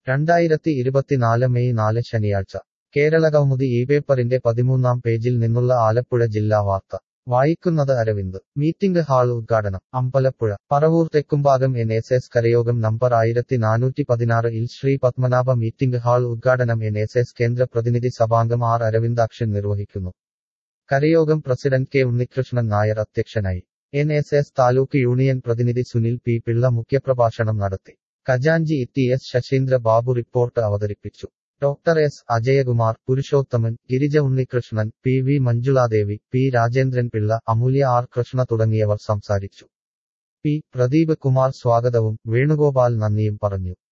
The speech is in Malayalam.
രണ്ടായിരത്തി ഇരുപത്തിനാല് മെയ് നാല് ശനിയാഴ്ച കേരളകൗമുദി ഈ പേപ്പറിന്റെ പതിമൂന്നാം പേജിൽ നിന്നുള്ള ആലപ്പുഴ ജില്ലാ വാർത്ത വായിക്കുന്നത് അരവിന്ദ് മീറ്റിംഗ് ഹാൾ ഉദ്ഘാടനം Ambalappuzha Paravur Thekkumbhagam N S S കരയോഗം നമ്പർ ആയിരത്തി നാനൂറ്റി പതിനാറ് ഇൽ ശ്രീ പത്മനാഭ മീറ്റിംഗ് ഹാൾ ഉദ്ഘാടനം എൻ എസ് എസ് കേന്ദ്ര പ്രതിനിധി സഭാംഗം ആർ അരവിന്ദാക്ഷൻ നിർവഹിക്കുന്നു കരയോഗം പ്രസിഡന്റ് കെ ഉണ്ണികൃഷ്ണൻ നായർ അധ്യക്ഷനായി N S S taluk union പ്രതിനിധി സുനിൽ പി പിള്ള മുഖ്യപ്രഭാഷണം നടത്തി ഖജാൻജി T S Sasheendra Babu report അവതരിപ്പിച്ചു doctor S Ajayakumar Purushothaman Girija Unnikrishnan P V Manjuladevi P Rajendran Pillai Amulya R Krishna തുടങ്ങിയവർ സംസാരിച്ചു പി പ്രദീപ് കുമാർ സ്വാഗതവും വേണുഗോപാൽ നന്ദിയും പറഞ്ഞു